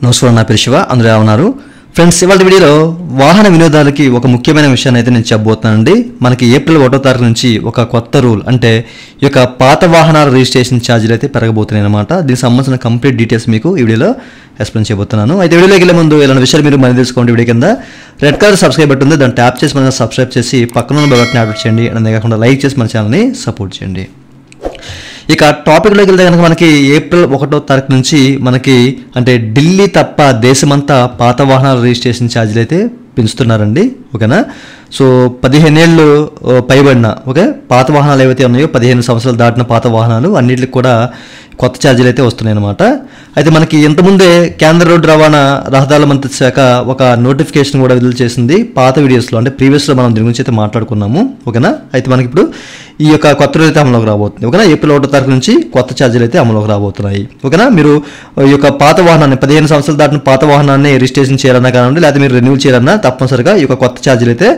నమస్కారం నా పేరు శివ అందరూ ఎలా ఉన్నారు ఫ్రెండ్స్ ఇవాళ వీడియోలో వాహన వినోదాలకి ఒక ముఖ్యమైన విషయాన్ని అయితే నేను చెప్పబోతున్నానండి మనకి ఏప్రిల్ ఒకటో తారీఖు నుంచి ఒక కొత్త రూల్ అంటే ఈ యొక్క పాత వాహనాల రిజిస్ట్రేషన్ ఛార్జీలు అయితే పెరగబోతున్నాయి అనమాట దీనికి సంబంధించిన కంప్లీట్ డీటెయిల్స్ మీకు ఈ వీడియోలో ఎక్స్ప్లెయిన్ చేయబోతున్నాను అయితే వీడియోలోకి వెళ్ళే ముందు ఇలాంటి విషయాలు మీరు మనీ తెలుసుకోండి వీడియో కింద రెడ్ కలర్ సబ్స్క్రైబ్ బటన్ ఉంది దాన్ని ట్యాప్ చేసి మన సబ్స్క్రైబ్ చేసి పక్కన ఉన్న బటన్ యాడ్ చేయండి అంతేకాకుండా లైక్ చేసి మన ఛానల్ని సపోర్ట్ చేయండి ఇక టాపిక్లోకి వెళ్తే కనుక మనకి ఏప్రిల్ ఒకటో తారీఖు నుంచి మనకి అంటే ఢిల్లీ తప్ప దేశమంతా పాత వాహనాల రిజిస్ట్రేషన్ ఛార్జీలు అయితే పెంచుతున్నారండి ఓకేనా సో పదిహేనేళ్ళు ఆ, పైబడిన ఓకే పాత వాహనాలు ఏవైతే ఉన్నాయో పదిహేను సంవత్సరాలు దాటిన పాత వాహనాలు అన్నిటికి కూడా కొత్త ఛార్జీలు అయితే వస్తున్నాయి అనమాట అయితే మనకి ఇంతకుముందే కేంద్ర రోడ్డు రవాణా రహదారుల మంత్రిత్వ శాఖ ఒక నోటిఫికేషన్ కూడా విడుదల చేసింది పాత వీడియోస్లో అంటే ప్రీవియస్లో మనం దీని గురించి అయితే మాట్లాడుకున్నాము ఓకేనా అయితే మనకి ఇప్పుడు ఈ యొక్క కొత్త రోజు అయితే అమలులోకి రాబోతుంది ఓకేనా ఏప్రిల్ ఒకటో తారీఖు నుంచి కొత్త ఛార్జీలు అయితే అమలులోకి రాబోతున్నాయి ఓకేనా మీరు ఈ యొక్క పాత వాహనాన్ని పదిహేను సంవత్సరాలు దాటిన పాత వాహనాన్ని రిజిస్ట్రేషన్ చేయాలన్నా కానివ్వండి లేకపోతే మీరు రెన్యూల్ చేయాలన్నా తప్పనిసరిగా ఈ యొక్క కొత్త ఛార్జీలు అయితే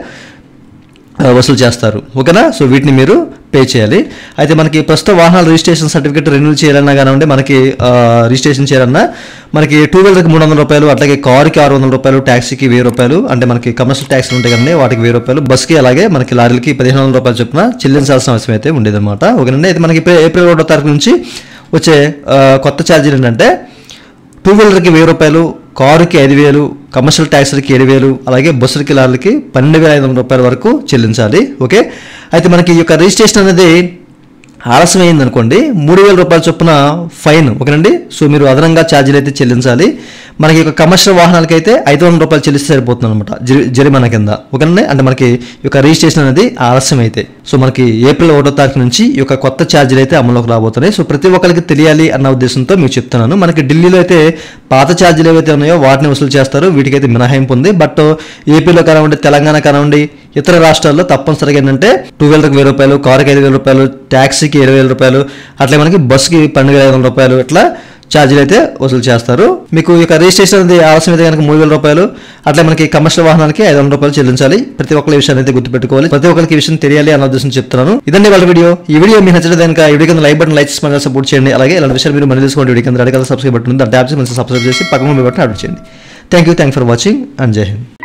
ఆ, వసూలు చేస్తారు ఓకేనా సో వీటిని మీరు పే చేయాలి అయితే మనకి ప్రస్తుత వాహనాల రిజిస్ట్రేషన్ సర్టిఫికేట్ రెన్యూల్ చేయాలన్నా కానివ్వండి మనకి ఆ, రిజిస్ట్రేషన్ చేయాలన్నా మనకి టూ వీలర్కి మూడు వందల రూపాయలు అట్లాగే కార్కి ఆరు వందల రూపాయలు ట్యాక్సీకి వెయ్యి రూపాయలు అంటే మనకి కమర్షియల్ ట్యాక్సీలు ఉంటాయి కదండి వాటికి వెయ్యి రూపాయలు బస్కి అలాగే మనకి లారీలకి పదిహేను వందల రూపాయలు చొప్పున చెల్లించాల్సిన అవసరం అయితే ఉండేదన్నమాట ఓకేనండి అయితే మనకి ఇప్పుడు ఏప్రిల్ ఒకటో తారీఖు నుంచి వచ్చే ఆ, కొత్త ఛార్జీలు ఏంటంటే టూ వీలర్కి వెయ్యి రూపాయలు కారుకి ఐదు వేలు కమర్షియల్ ట్యాక్సీలకి ఏడు వేలు అలాగే బస్సులకి లారీలకి పన్నెండు వేల ఐదు వందల రూపాయల వరకు చెల్లించాలి ఓకే అయితే మనకి ఈ యొక్క రిజిస్ట్రేషన్ అనేది ఆలస్యం అయింది అనుకోండి మూడు వేల రూపాయల చొప్పున ఫైన్ ఓకేనండి సో మీరు అదనంగా ఛార్జీలు అయితే చెల్లించాలి మనకి ఈ యొక్క కమర్షియల్ వాహనాలకి అయితే ఐదు వందల రూపాయలు చెల్లిస్తే సరిపోతుంది అనమాట జరిమానా కింద ఓకేనండి అంటే మనకి ఈ యొక్క రిజిస్ట్రేషన్ అనేది ఆలస్యం అయితే సో మనకి ఏప్రిల్ ఒకటో తారీఖు నుంచి ఈ యొక్క కొత్త ఛార్జీలు అయితే అమలులోకి రాబోతున్నాయి సో ప్రతి ఒక్కరికి తెలియాలి అన్న ఉద్దేశంతో మీకు చెప్తున్నాను మనకి ఢిల్లీలో అయితే పాత ఛార్జీలు ఏవైతే ఉన్నాయో వాటిని వసూలు చేస్తారు వీటికైతే మినహాయింపు ఉంది బట్ ఏపీలో కానివ్వండి తెలంగాణ కానివ్వండి ఇతర రాష్ట్రాల్లో తప్పనిసరిగా ఏంటంటే టూ వీలర్కి వెయ్యి రూపాయలు కారుకి ఐదు వేల రూపాయలు ట్యాక్సీకి ఇరవై వేల రూపాయలు అట్లే మనకి బస్సుకి పన్నెండు వేల ఐదు వందల రూపాయలు ఇట్లా ఛార్జీలు అయితే వసూలు చేస్తారు మీకు ఇక రిజిస్ట్రేషన్ అనేది ఆలస్యం అయితే కనుక మూడు వేల రూపాయలు అట్లా మనకి కమర్షియల్ వాహనాలకి ఐదు వందల రూపాయలు చెల్లించాలి ప్రతి ఒక్కరి విషయాన్ని అయితే గుర్తుపెట్టుకోవాలి ప్రతి ఒక్కరికి ఈ విషయం తెలియాలి అన్న ఉద్దేశం చెప్తున్నాను ఇదండి వాళ్ళ వీడియో ఈ వీడియో మీకు నచ్చలేదు కనుక ఈ వీడియో కింద లైక్ బటన్ లైక్ చేసి మన సపోర్ట్ చేయండి అలాగే ఇలాంటి విషయాలు మీరు మళ్ళీ తీసుకోండి వీడియో కింద రెడ్ కలర్ సబ్స్క్రైబ్ బటన్ ఉంది దాన్ని ట్యాప్ చేసి మంచి సబ్స్క్రైబ్ చేసి పక్కన మీ బటన్ అడ్డు చేయండి thank you thank for watching and Jai Hind